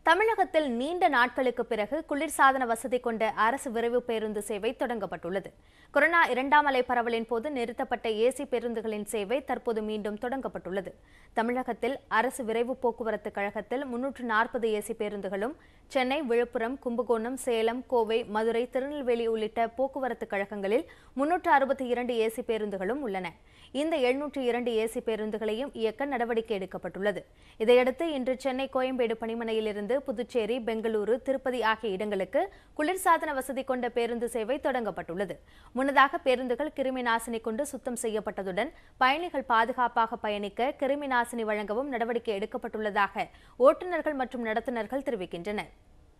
தமிழகத்தில் நீண்ட நாட்களுக்கு பிறகு குளிர்சாதன வசதி கொண்ட அரசு விரைவு பேருந்து சேவை தொடங்கப்பட்டுள்ளது கொரோனா இரண்டாம் அலை பரவலின் போது நிறுத்தப்பட்ட ஏசி பேருந்துகளின் சேவை தற்போது மீண்டும் தொடங்கப்பட்டுள்ளது தமிழகத்தில் அரசு விரைவு போக்குவரத்து கழகத்தில் முன்னூற்று நாற்பது ஏசி பேருந்துகளும் சென்னை விழுப்புரம் கும்பகோணம் சேலம் கோவை மதுரை திருநெல்வேலி உள்ளிட்ட போக்குவரத்து கழகங்களில் முன்னூற்று அறுபத்தி இரண்டு ஏசி பேருந்துகளும் உள்ளன இந்த எழுநூற்று இரண்டு ஏசி பேருந்துகளையும் இயக்க நடவடிக்கை எடுக்கப்பட்டுள்ளது இதையடுத்து இன்று சென்னை கோயம்பேடு பணிமனையிலிருந்து புதுச்சேரி பெங்களூரு திருப்பதி ஆகிய இடங்களுக்கு குளிர்சாதன வசதி கொண்ட பேருந்து சேவை தொடங்கப்பட்டுள்ளது முன்னதாக பேருந்துகள் கிருமி நாசினி கொண்டு சுத்தம் செய்யப்பட்டதுடன் பயணிகள் பாதுகாப்பாக பயணிக்க கிருமி நாசினி வழங்கவும் நடவடிக்கை எடுக்கப்பட்டுள்ளதாக ஓட்டுநர்கள் மற்றும் நடத்துனர்கள் தெரிவிக்கின்றனர்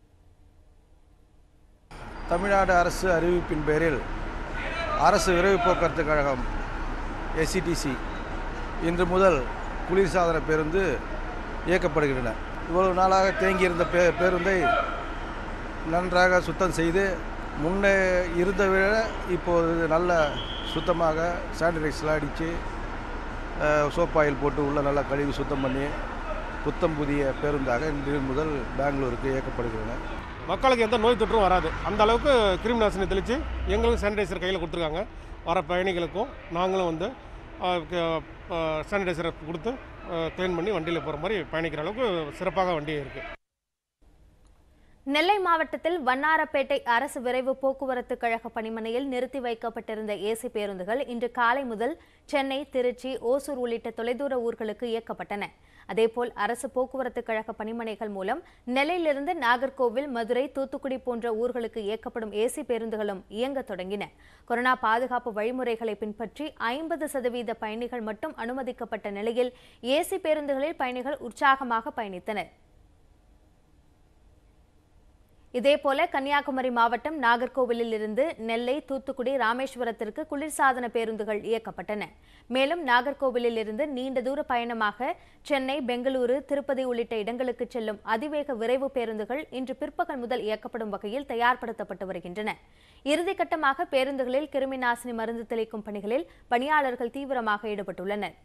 தமிழ்நாடு அரசு அறிவிப்பின் பேரில் அரசு விரைவு போக்குவரத்து கழகம் எஸ்சிடிசி இன்று முதல் குளிர்சாதன பேருந்து இயக்கப்படுகின்றன இவ்வளவு நாளாக தேங்கியிருந்த பே பேருந்தை நன்றாக சுத்தம் செய்து முன்னே இருந்த விட இப்போது நல்ல சுத்தமாக சானிடைஸ்லாம் அடித்து சோப் ஆயில் போட்டு உள்ள நல்லா கழுவி சுத்தம் பண்ணி புத்தம் புதிய பேருந்தாக இன்று முதல் பெங்களூருக்கு இயக்கப்படுகின்றன மக்களுக்கு எந்த நோய் தொற்றும் வராது அந்த அளவுக்கு கிருமி நாசினி தெளித்து எங்களுக்கும் சானிடைசர் கையில் கொடுத்துருக்காங்க வர பயணிகளுக்கும் நாங்களும் வந்து சானிடைசரை கொடுத்து க்ளீன் பண்ணி வண்டியில் போகிற மாதிரி பயணிக்கிற அளவுக்கு சிறப்பாக வண்டி இருக்குது நெல்லை மாவட்டத்தில் வண்ணாரப்பேட்டை அரசு விரைவு போக்குவரத்து கழக பணிமனையில் நிறுத்தி வைக்கப்பட்டிருந்த ஏசி பேருந்துகள் இன்று காலை முதல் சென்னை திருச்சி ஓசூர் உள்ளிட்ட தொலைதூர ஊர்களுக்கு இயக்கப்பட்டன அதேபோல் அரசு போக்குவரத்து கழக பணிமனைகள் மூலம் நெல்லையிலிருந்து நாகர்கோவில் மதுரை தூத்துக்குடி போன்ற ஊர்களுக்கு இயக்கப்படும் ஏசி பேருந்துகளும் இயங்க தொடங்கின கொரோனா பாதுகாப்பு வழிமுறைகளை பின்பற்றி ஐம்பது சதவீத பயணிகள் மட்டும் அனுமதிக்கப்பட்ட நிலையில் ஏசி பேருந்துகளில் பயணிகள் உற்சாகமாக பயணித்தனர் இதேபோல கன்னியாகுமரி மாவட்டம் நாகர்கோவிலில் இருந்து நெல்லை தூத்துக்குடி ராமேஸ்வரத்திற்கு குளிர்சாதன பேருந்துகள் இயக்கப்பட்டன மேலும் நாகர்கோவிலில் இருந்து நீண்ட தூர பயணமாக சென்னை பெங்களூரு திருப்பதி உள்ளிட்ட இடங்களுக்கு செல்லும் அதிவேக விரைவு பேருந்துகள் இன்று பிற்பகல் முதல் இயக்கப்படும் வகையில் தயார்படுத்தப்பட்டு வருகின்றன இறுதிக்கட்டமாக பேருந்துகளில் கிருமி நாசினி மருந்து தெளிக்கும் பணிகளில் பணியாளர்கள் தீவிரமாக ஈடுபட்டுள்ளனர்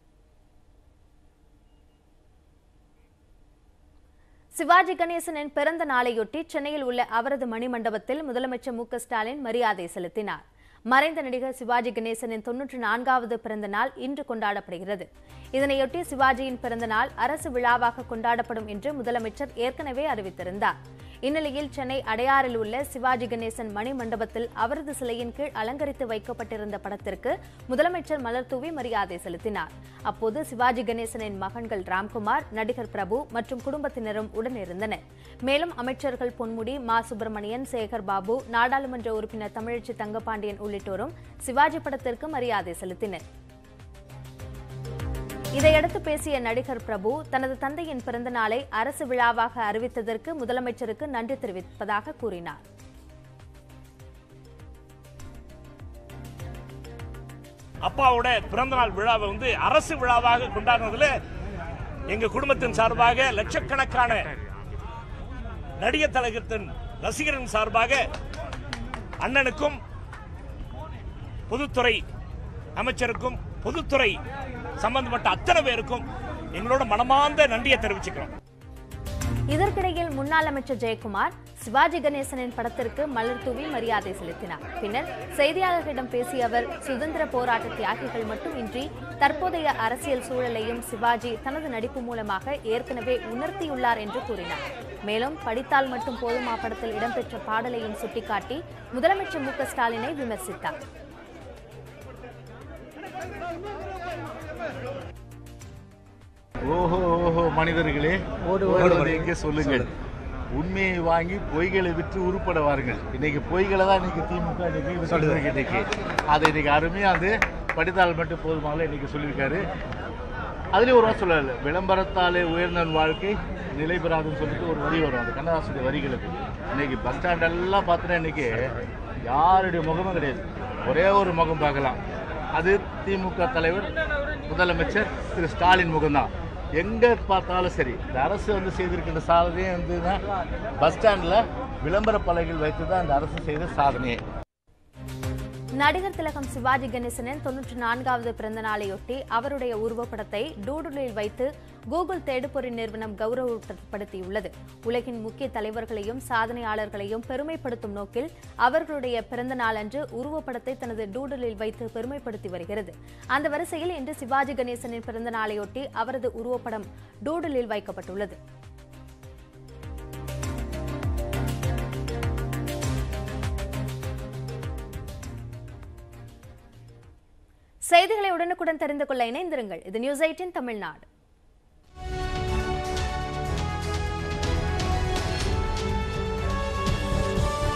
சிவாஜி கணேசனின் பிறந்த நாளையொட்டி சென்னையில் உள்ள அவரது மணிமண்டபத்தில் முதலமைச்சர் மு ஸ்டாலின் மரியாதை செலுத்தினார் மறைந்த நடிகர் சிவாஜி கணேசனின் தொன்னூற்று நான்காவது பிறந்த நாள் இன்று கொண்டாடப்படுகிறது இதனையொட்டி சிவாஜியின் பிறந்த நாள் அரசு விழாவாக கொண்டாடப்படும் என்று முதலமைச்சர் ஏற்கனவே அறிவித்திருந்தார் இந்நிலையில் சென்னை அடையாறில் உள்ள சிவாஜி கணேசன் மணி மண்டபத்தில் அவரது சிலையின் கீழ் அலங்கரித்து வைக்கப்பட்டிருந்த படத்திற்கு முதலமைச்சர் மலர் தூவி மரியாதை செலுத்தினார் அப்போது சிவாஜி கணேசனின் மகன்கள் ராம்குமார் நடிகர் பிரபு மற்றும் குடும்பத்தினரும் உடனிருந்தனர் மேலும் அமைச்சர்கள் பொன்முடி மா சுப்பிரமணியன் சேகர் பாபு நாடாளுமன்ற உறுப்பினர் தமிழச்சி தங்கபாண்டியன் உள்ளிட்டோரும் சிவாஜி படத்திற்கு மரியாதை செலுத்தினர் இதையடுத்து பேசிய நடிகர் பிரபு தனது தந்தையின் பிறந்த நாளை அரசு விழாவாக அறிவித்ததற்கு முதலமைச்சருக்கு நன்றி தெரிவிப்பதாக கூறினார் அப்பாவோட பிறந்தநாள் விழாவை வந்து அரசு விழாவாக கொண்டாடுறதுல எங்க குடும்பத்தின் சார்பாக லட்சக்கணக்கான நடிகர் தலைகத்தின் ரசிகரின் சார்பாக அண்ணனுக்கும் பொதுத்துறை அமைச்சருக்கும் பொதுத்துறை சம்பந்தப்பட்ட அத்தனை பேருக்கும் எங்களோட மனமார்ந்த நன்றியை தெரிவிச்சுக்கிறோம் இதற்கிடையில் முன்னாள் அமைச்சர் ஜெயக்குமார் சிவாஜி கணேசனின் படத்திற்கு மலர் தூவி மரியாதை செலுத்தினார் பின்னர் செய்தியாளர்களிடம் பேசிய அவர் சுதந்திர போராட்ட தியாகிகள் மட்டுமின்றி தற்போதைய அரசியல் சூழலையும் சிவாஜி தனது நடிப்பு மூலமாக ஏற்கனவே உணர்த்தியுள்ளார் என்று கூறினார் மேலும் படித்தால் மட்டும் போதுமா படத்தில் இடம்பெற்ற பாடலையும் சுட்டிக்காட்டி முதலமைச்சர் மு ஸ்டாலினை விமர்சித்தார் ஓஹோ ஓஹோ மனிதர்களே ஓடுவது எங்கே சொல்லுங்கள் உண்மையை வாங்கி பொய்களை விற்று உருப்பட வாருங்கள் இன்னைக்கு பொய்களை தான் இன்னைக்கு திமுக இன்னைக்கு சொல்லுது இன்னைக்கு அதை இன்னைக்கு அருமையா அது படித்தால் மட்டும் போதுமால இன்னைக்கு சொல்லியிருக்காரு அதுலேயும் ஒரு வாரம் சொல்லல விளம்பரத்தாலே உயர்ந்தன் வாழ்க்கை நிலை பெறாதுன்னு சொல்லிட்டு ஒரு வரி வரும் அந்த கண்ணதாசுடைய வரிகளுக்கு இன்னைக்கு பஸ் ஸ்டாண்டெல்லாம் பார்த்தோன்னா இன்னைக்கு யாருடைய முகமும் கிடையாது ஒரே ஒரு முகம் பார்க்கலாம் அது திமுக தலைவர் முதலமைச்சர் திரு ஸ்டாலின் முகம்தான் எங்கே பார்த்தாலும் சரி இந்த அரசு வந்து செய்திருக்கின்ற சாதனையே வந்துன்னா பஸ் ஸ்டாண்டில் விளம்பர பலகைகள் வைத்து தான் இந்த அரசு செய்த சாதனையே நடிகர் திலகம் சிவாஜி கணேசனின் தொன்னூற்றி நான்காவது பிறந்த நாளையொட்டி அவருடைய உருவப்படத்தை டூடுலில் வைத்து கூகுள் தேடுபொறி நிறுவனம் கௌரவப்படுத்தியுள்ளது உலகின் முக்கிய தலைவர்களையும் சாதனையாளர்களையும் பெருமைப்படுத்தும் நோக்கில் அவர்களுடைய பிறந்த நாளன்று உருவப்படத்தை தனது டூடலில் வைத்து பெருமைப்படுத்தி வருகிறது அந்த வரிசையில் இன்று சிவாஜி கணேசனின் பிறந்த நாளையொட்டி அவரது உருவப்படம் டூடலில் வைக்கப்பட்டுள்ளது செய்திகளை உடனுக்குடன் தெரிந்து கொள்ள இணைந்திருங்கள் இது நியூஸ் எயிட்டின் தமிழ்நாடு